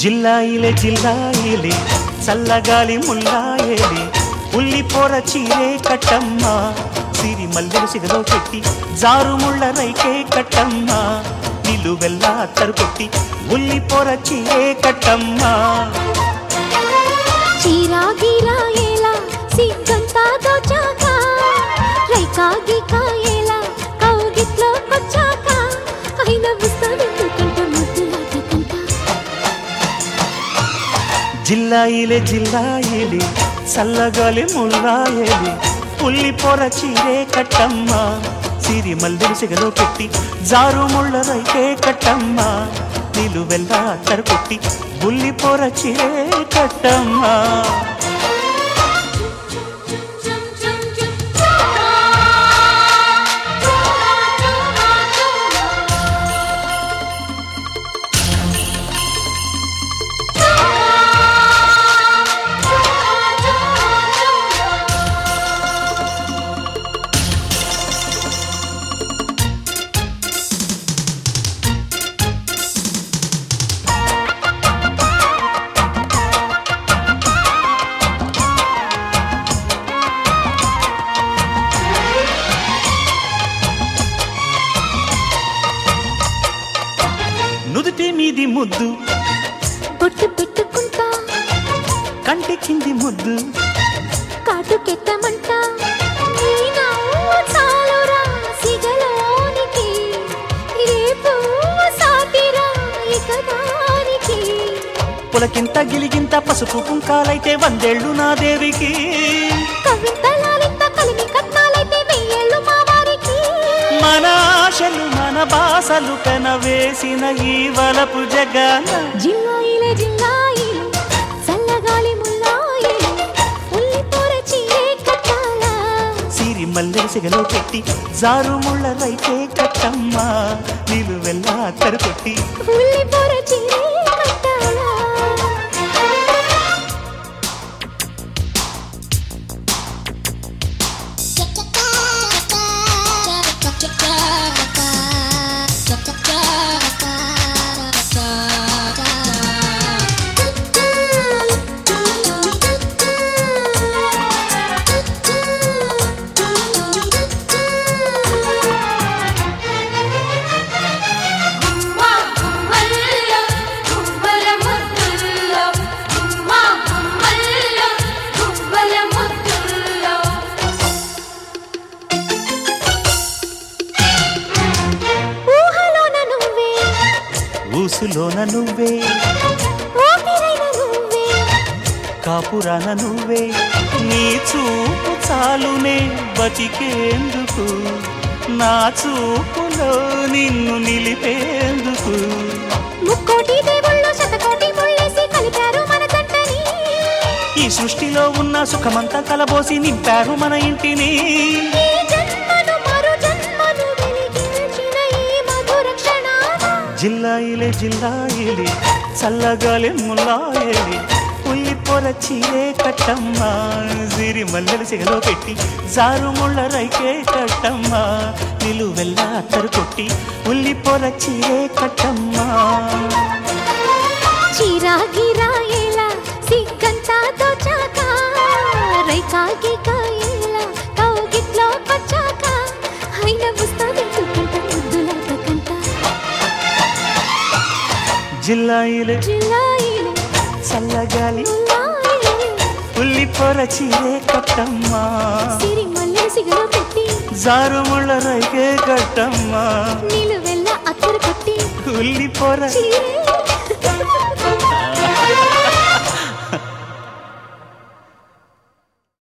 జిల్లాయిలే జిల్లాయిలే చల్లగాలి ముల్లాయేలి ఉల్లిపోర చీరే కట్టమ్మ సిరి మల్లెలు సిగలో పెట్టి జారుముళ్ళ రైకే కట్టమ్మ నిలువెల్లా తరుకొట్టి ఉల్లిపోర చీరే కట్టమ్మ చీరా గీరా ఎలా సిగ్గంతా దోచాక రైకా గీకా ఎలా కౌగిట్లో కొచ్చాక అయిన పుస్తకెందుకంట ముద్దులాటకంట జిల్లాయిలే జిల్లాయిలే చల్లగాలి ముల్లాయేలి ఉల్లిపోర చీరే కట్టమ్మ సిరి మల్లెలు సిగలో పెట్టి జారుముళ్ళ రైకే కట్టమ్మ నిలువెల్లా తరుకొట్టి ఉల్లిపోర చీరే కట్టమ్మ నుదుటి మీది ముద్దు బొట్టు పెట్టుకుంటా కంటి కింది ముద్దు కాటుకెత్తమంట నీ నవ్వు చాలురా సిగలోనికి రేపు సాటిరా ఇక దానికి పులకింత గిలిగింత పసుపు కుంకాలైతే వందేళ్ళు నా దేవికి కవితలాలింత కలిమి కట్నాలైతే వెయ్యేళ్ళు మా వారికి మన ఆశలు మన బాసలు కనవేసిన ఈ వలపు జగన జిల్లాయిలే జిల్లాయిలే చల్లగాలి ముల్లాయిలే ఉల్లిపూర చీరే కట్టాలా సిరి మల్లె సిగలో పెట్టి జారుముళ్ళ రైతే కట్టమ్మ నీళ్ళు వెళ్ళా తరుకొట్టి ఉల్లిపూర చీరే కట్టాలా ఊహలోన నువ్వే ఊసులోన నువ్వే ఊపిరైన నువ్వే కాపురాన నువ్వే నీ చూపు చాలునే బతికేందుకు నా చూపులో నిన్ను నిలిపేందుకు ముక్కోటి దేవుళ్ళు శతకోటి ముళ్ళేసి కలిపారు మన జంటని ఈ సృష్టిలో ఉన్న సుఖమంతా కలబోసి నింపారు మన ఇంటిని ఈ జన్మను మరు జన్మను వెలిగించిన ఈ మధుర క్షణాన జిల్లాయిలే జిల్లాయిలే చల్లగాలి ముల్లాయలి ఉల్లి పొర చీరే కట్టమ్మ సిరి మల్లెలు సిగలో పెట్టి జారుముళ్ళ రైకే కట్టమ్మ నిలువెల్లా అత్తరు కొట్టి ఉల్లి పొర చీరే కట్టమ్మ చీరా గిరా ఎలా సిగ్గంతా దోచాక రైకా గీకా ఎలా కౌగిట్లో కొచ్చాక అయిన పుస్తకెందుకంట ముద్దులాటకంట జిల్లాయిలే జిల్లాయిలే చల్లగాలి ముల్లాయిలే ఉల్లి పొర చీరే కట్టమ్మ సిరి మల్లె సిగలో పెట్టి జారుముళ్ళ రైకే కట్టమ్మ నిలువెల్ల అత్తరు కొట్టి ఉల్లి పొర చీరే